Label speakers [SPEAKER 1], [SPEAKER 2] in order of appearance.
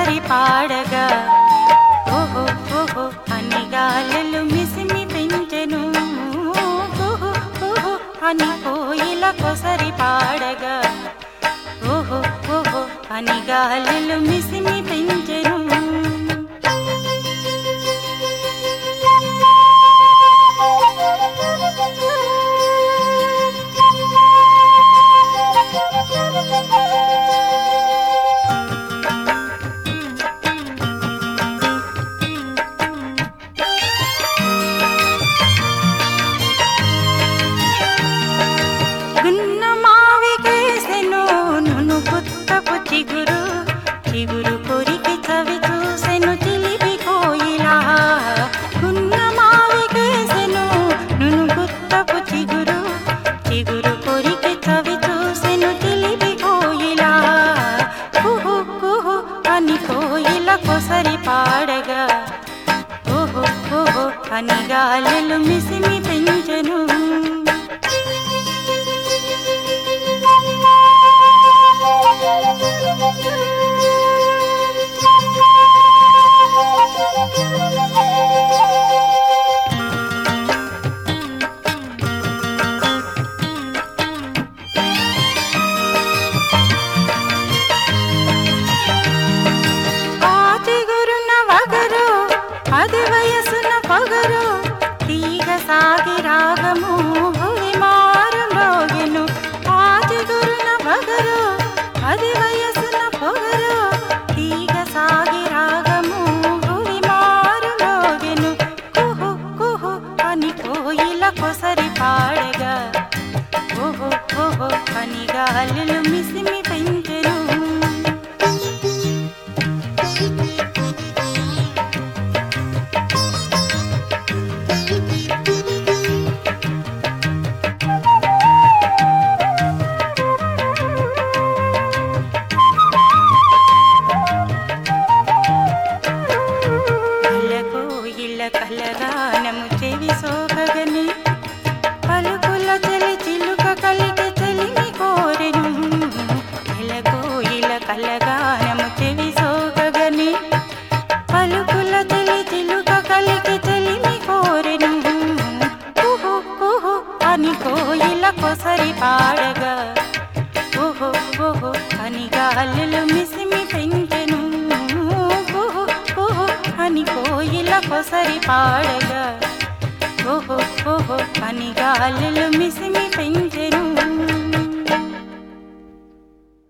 [SPEAKER 1] కొసరి పాడగా ఓహో ఓహో అని గాలులు మిసిమి పెంచెను ఓహో ఓహో అని కోయిల కొసరి పాడగా ఓహో ఓహో అని గాలులు మిసిమి పెంచెను గున్న మావికేసెను నును పుత్తపు చిగురు చిగురు కొరికి చవి చూసెను చిలిపి కోయిలా గున్న మావికేసెను నును పుత్తపు చిగురు చిగురు కొరికి చవి చూసెను చిలిపి కోయిలా కుహు కుహు అని కోయిల కొసరి పాడగా ఓహో ఓహో అని గాలులు మిసిమి పెంచెను ఆచిగురున్న వగరు అది వయసున పొగరు తీగ సాగి రాగము భువి మారు మోగెను ఆచిగురున్న వగరు అది వయసున పొగరు తీగ సాగి రాగము భువి మారు మోగెను కుహు కుహు అని కోయిల కొసరి పాడగా ఓహో ఓహో అని గాలులు మిసిమి పెంచెను ఇళ్ళకు ఇళ్ళ కలగానము చెవి సోకగని పలుకుల చెలి చిలుక కలిగి చెలిమి కోరెను ఇళ్ళకు ఇళ్ళ కలగానము చెవి సోకగని పలుకుల చెలి చిలుక కలిగి చెలిమి కోరెను కుహు కుహు అని కోయిల కొసరి పాడగా ఓహో ఓహో అని గాలులు మిసిమి పెంచెను కుహు కుహు అని కోయిల కొసరి పాడగా ఓహో ఓహో అని గాలులు మిసిమి